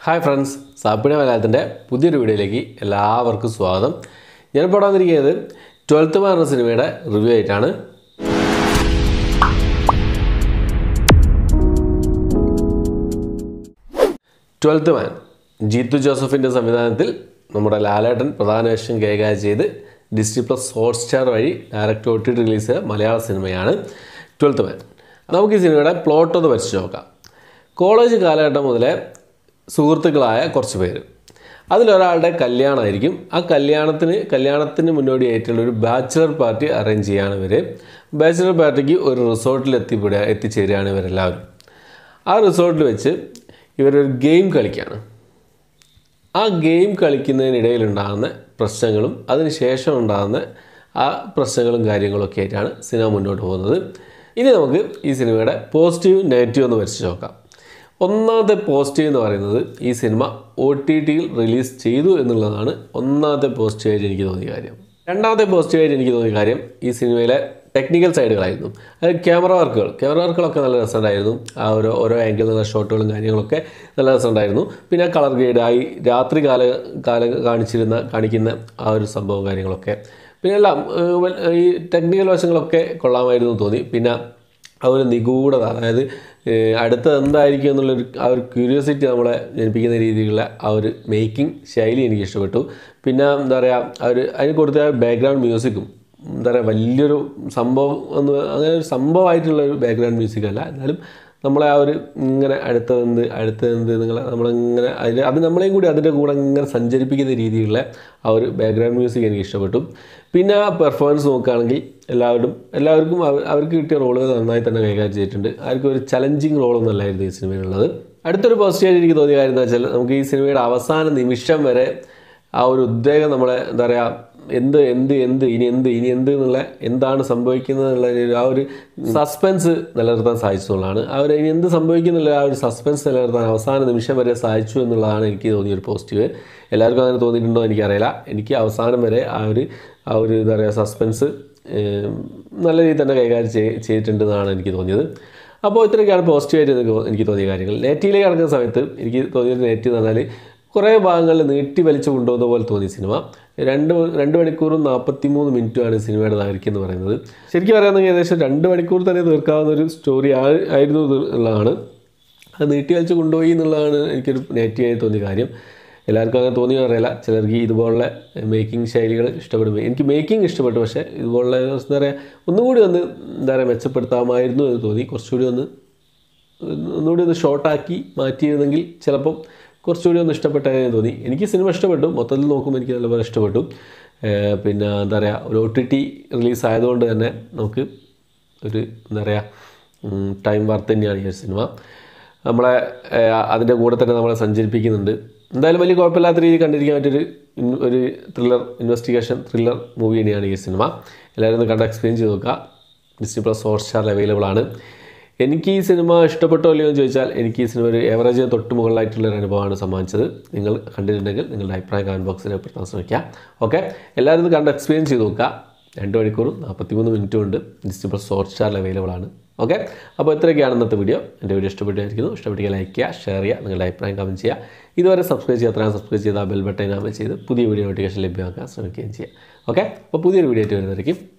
hi friends സാപ്പിണ മലയാളത്തിൻ്റെ പുതിയൊരു വീഡിയോയിലേക്ക് എല്ലാവർക്കും സ്വാഗതം ഞാനിപ്പോൾ ഇവിടെ വന്നിരിക്കുന്നത് ട്വൽത്ത് മാൻ എന്ന സിനിമയുടെ റിവ്യൂ ആയിട്ടാണ് ട്വൽത്ത് മാൻ ജീത്തു ജോസഫിൻ്റെ സംവിധാനത്തിൽ നമ്മുടെ ലാലേട്ടൻ പ്രധാന വേഷം കൈകാര്യം ചെയ്ത് ഡിസ്നി പ്ലസ് ഹോട്ട്സ്റ്റാർ വഴി ഡയറക്റ്റ് ഒ ടി റിലീസ് ചെയ്ത മലയാള സിനിമയാണ് ട്വൽത്ത് മാൻ നമുക്ക് ഈ സിനിമയുടെ പ്ലോട്ട് ഒന്ന് പരിശോധിച്ച് നോക്കാം കോളേജ് കാലഘട്ടം മുതലേ സുഹൃത്തുക്കളായ കുറച്ച് പേര് അതിലൊരാളുടെ കല്യാണമായിരിക്കും ആ കല്യാണത്തിന് കല്യാണത്തിന് മുന്നോടിയായിട്ടുള്ള ഒരു ബാച്ചിലർ പാർട്ടി അറേഞ്ച് ചെയ്യാണ് ഇവർ ബാച്ചിലർ പാർട്ടിക്ക് ഒരു റിസോർട്ടിൽ എത്തിപ്പെടുക എത്തിച്ചേരുകയാണ് ഇവരെല്ലാവരും ആ റിസോർട്ടിൽ വെച്ച് ഇവരൊരു ഗെയിം കളിക്കുകയാണ് ആ ഗെയിം കളിക്കുന്നതിനിടയിലുണ്ടാകുന്ന പ്രശ്നങ്ങളും അതിനുശേഷം ഉണ്ടാകുന്ന ആ പ്രശ്നങ്ങളും കാര്യങ്ങളൊക്കെ ആയിട്ടാണ് സിനിമ മുന്നോട്ട് പോകുന്നത് ഇനി നമുക്ക് ഈ സിനിമയുടെ പോസിറ്റീവ് നെഗറ്റീവ് എന്ന് വരച്ച് നോക്കാം ഒന്നാമത്തെ പോസിറ്റീവ് എന്ന് പറയുന്നത് ഈ സിനിമ ഒ ടി ടിയിൽ റിലീസ് ചെയ്തു എന്നുള്ളതാണ് ഒന്നാമത്തെ പോസിറ്റീവായിട്ട് എനിക്ക് തോന്നിയ കാര്യം രണ്ടാമത്തെ പോസിറ്റീവായിട്ട് എനിക്ക് തോന്നിയ കാര്യം ഈ സിനിമയിലെ ടെക്നിക്കൽ സൈഡുകളായിരുന്നു അതായത് ക്യാമറ വർക്കുകൾ ക്യാമറ വർക്കുകളൊക്കെ നല്ല രസമുണ്ടായിരുന്നു ആ ഓരോ ഓരോ ആംഗിൾ നിന്നുള്ള ഷോട്ടുകളും കാര്യങ്ങളൊക്കെ നല്ല രസമുണ്ടായിരുന്നു പിന്നെ കളർ ഗ്രേഡ് ആയി രാത്രി കാല കാല കാണിച്ചിരുന്ന കാണിക്കുന്ന ആ ഒരു സംഭവം കാര്യങ്ങളൊക്കെ പിന്നെ എല്ലാം ഏഹ്, വൽ- ഈ ടെക്നിക്കൽ വശങ്ങളൊക്കെ കൊള്ളാമായിരുന്നു എന്ന് തോന്നി പിന്നെ ആ ഒരു നിഗൂഢത അതായത് ഏഹ്, അടുത്തത് എന്തായിരിക്കും എന്നുള്ളൊരു ആ ഒരു ക്യൂരിയോസിറ്റി നമ്മളെ ജനിപ്പിക്കുന്ന രീതിയിലുള്ള ആ ഒരു മേക്കിംഗ് ശൈലി എനിക്ക് ഇഷ്ടപ്പെട്ടു പിന്നെ എന്താ പറയുക ആ ഒരു അതിന് കൊടുത്ത ബാക്ക്ഗ്രൗണ്ട് മ്യൂസിക്കും എന്താ പറയുക വലിയൊരു സംഭവം എന്ന് അങ്ങനെ ഒരു സംഭവമായിട്ടുള്ള ഒരു ബാക്ക്ഗ്രൗണ്ട് മ്യൂസിക് അല്ല എന്നാലും നമ്മളെ ആ ഒരു ഇങ്ങനെ അടുത്തതെന്ത് അടുത്തതെന്ത് നിങ്ങളെ നമ്മളിങ്ങനെ അതിന് അത് നമ്മളെയും കൂടി അതിൻ്റെ കൂടെ ഇങ്ങനെ സഞ്ചരിപ്പിക്കുന്ന രീതിയിലുള്ള ആ ഒരു ബാക്ക്ഗ്രൗണ്ട് മ്യൂസിക് എനിക്ക് ഇഷ്ടപ്പെട്ടു പിന്നെ ആ പെർഫോമൻസ് നോക്കുകയാണെങ്കിൽ എല്ലാവരും എല്ലാവർക്കും അവ- അവർക്ക് കിട്ടിയ റോളുകൾ നന്നായി തന്നെ കൈകാര്യം ചെയ്തിട്ടുണ്ട് ആർക്കും ഒരു ചലഞ്ചിങ് റോളൊന്നും അല്ലായിരുന്നു ഈ സിനിമയിലുള്ളത് അടുത്തൊരു പോസിറ്റീവായിട്ട് എനിക്ക് തോന്നിയ കാര്യം എന്താ വെച്ചാൽ നമുക്ക് ഈ സിനിമയുടെ അവസാന നിമിഷം വരെ ആ ഒരു ഉദ്വേഗം നമ്മളെ എന്താ പറയുക എന്ത് എന്ത് എന്ത് ഇനി എന്ത് ഇനി എന്ത് എന്നുള്ള എന്താണ് സംഭവിക്കുന്നത് എന്നുള്ള ഒരു ആ ഒരു സസ്പെൻസ് നിലനിർത്താൻ സാധിച്ചു എന്നുള്ളതാണ് ആ ഒരു ഇനി എന്ത് സംഭവിക്കുന്നുള്ള ആ ഒരു സസ്പെൻസ് നിലനിർത്താൻ അവസാന നിമിഷം വരെ സാധിച്ചു എന്നുള്ളതാണ് എനിക്ക് തോന്നിയ ഒരു പോസിറ്റീവ് എല്ലാവർക്കും അങ്ങനെ തോന്നിയിട്ടുണ്ടോ എനിക്കറിയില്ല എനിക്ക് അവസാനം വരെ ആ ഒരു ആ ഒരു എന്താ പറയുക സസ്പെൻസ് നല്ല രീതിയിൽ തന്നെ കൈകാര്യം ചെയ്- ചെയ്തിട്ടുണ്ടെന്നാണ് എനിക്ക് തോന്നിയത് അപ്പോൾ ഇത്രയൊക്കെയാണ് പോസിറ്റീവായിട്ട് എനിക്ക് എനിക്ക് തോന്നിയ കാര്യങ്ങൾ നെറ്റിയിലേക്ക് കിടക്കുന്ന സമയത്ത് എനിക്ക് തോന്നിയൊരു നെറ്റ് എന്ന് പറഞ്ഞാൽ കുറേ ഭാഗങ്ങളിൽ നീട്ടി വലിച്ചു കൊണ്ടുപോകുന്ന പോലെ തോന്നി സിനിമ രണ്ട് മ- രണ്ട് മണിക്കൂറും നാൽപ്പത്തി മൂന്ന് മിനിറ്റുമാണ് ഈ സിനിമയുടെ ദൈർഘ്യം എന്ന് പറയുന്നത് ശരിക്കും പറയുകയാണെങ്കിൽ ഏകദേശം രണ്ട് മണിക്കൂർ തന്നെ തീർക്കാവുന്ന ഒരു സ്റ്റോറി ആയിരുന്നു ഇത് എന്നുള്ളതാണ് അത് നീട്ടി വലിച്ച് കൊണ്ടുപോയി എന്നുള്ളതാണ് എനിക്കൊരു നെഗറ്റീവായി തോന്നിയ കാര്യം എല്ലാവർക്കും അങ്ങനെ തോന്നിയോ അറിയില്ല ചിലർക്ക് ഇതുപോലുള്ള മേക്കിംഗ് ശൈലികൾ ഇഷ്ടപ്പെടും എനിക്ക് മേക്കിംഗ് ഇഷ്ടപ്പെട്ടു പക്ഷേ ഇതുപോലുള്ള എന്താ പറയുക ഒന്നുകൂടി ഒന്ന് എന്താ പറയുക മെച്ചപ്പെടുത്താമായിരുന്നു എന്ന് തോന്നി കുറച്ചുകൂടി ഒന്ന് ഒന്നുകൂടി ഒന്ന് ഷോർട്ടാക്കി മാറ്റിയിരുന്നെങ്കിൽ ചിലപ്പം കുറച്ചുകൂടി ഒന്ന് ഇഷ്ടപ്പെട്ടായിരുന്നു തോന്നി എനിക്ക് സിനിമ ഇഷ്ടപ്പെട്ടു മൊത്തത്തിൽ നോക്കുമ്പോൾ എനിക്ക് നല്ലപോലെ ഇഷ്ടപ്പെട്ടു ഏഹ് പിന്നെ എന്താ പറയുക ഒരു ഒ ടി ടി റിലീസ് ആയതുകൊണ്ട് തന്നെ നമുക്ക് ഒരു എന്താ പറയുക ടൈം വർത്ത് തന്നെയാണ് ഈ ഒരു സിനിമ നമ്മളെ ഏഹ് അതിൻ്റെ കൂടെ തന്നെ നമ്മളെ സഞ്ചരിപ്പിക്കുന്നുണ്ട് എന്തായാലും വലിയ കുഴപ്പമില്ലാത്ത രീതിയിൽ കണ്ടിരിക്കാൻ പറ്റിയൊരു ഇൻ- ഒരു ത്രില്ലർ ഇൻവെസ്റ്റിഗേഷൻ ത്രില്ലർ മൂവി തന്നെയാണ് ഈ സിനിമ എല്ലാവരും ഒന്ന് കണ്ട് എക്സ്പീരിയൻസ് ചെയ്ത് നോക്കുക ഡിസ്നി പ്ലസ് ഹോട്ട്സ്റ്റാറിൽ അവൈലബിൾ ആണ് എനിക്ക് ഈ സിനിമ ഇഷ്ടപ്പെട്ടോ ഇല്ലയോ എന്ന് ചോദിച്ചാൽ എനിക്ക് ഈ സിനിമ ഒരു ഏവറേജിന് തൊട്ട് മുകളിലായിട്ടുള്ള ഒരു അനുഭവമാണ് സമ്മാനിച്ചത് നിങ്ങൾ കണ്ടിട്ടുണ്ടെങ്കിൽ നിങ്ങളുടെ അഭിപ്രായം കമൻറ്റ് ബോക്സിൽ രേഖപ്പെടുത്താൻ ശ്രമിക്കുക ഓക്കെ എല്ലാവരും ഇത് കണ്ട് എക്സ്പീരിയൻസ് ചെയ്ത് നോക്കുക രണ്ട് മണിക്കൂറും നാൽപ്പത്തിമൂന്ന് മിനിറ്റും ഉണ്ട് ഡിസ്നി പ്ലസ് ഹോട്ട്സ്റ്റാറിൽ അവൈലബിൾ ആണ് ഓക്കെ അപ്പോൾ ഇത്രയൊക്കെയാണ് ഇന്നത്തെ വീഡിയോ എൻ്റെ വീഡിയോ ഇഷ്ടപ്പെട്ടായിരിക്കുന്നു ഇഷ്ടപ്പെട്ടെങ്കിൽ ലൈക്ക് ചെയ്യുക ഷെയർ ചെയ്യുക നിങ്ങളുടെ അഭിപ്രായം കമൻറ്റ് ചെയ്യുക ഇതുവരെ സബ്സ്ക്രൈബ് ചെയ്യാത്ത സബ്സ്ക്രൈബ് ചെയ്ത ബെൽ ബട്ടൺ അമൽ ചെയ്ത് പുതിയ വീഡിയോ നോട്ടിഫിക്കേഷൻ ലഭ്യമാക്കാൻ ശ്രമിക്കുകയും ചെയ്യുക ഓക്കെ അപ്പോൾ പുതിയൊരു വീഡിയോ ആയിട്ട് വരുന്നതായിരിക്കും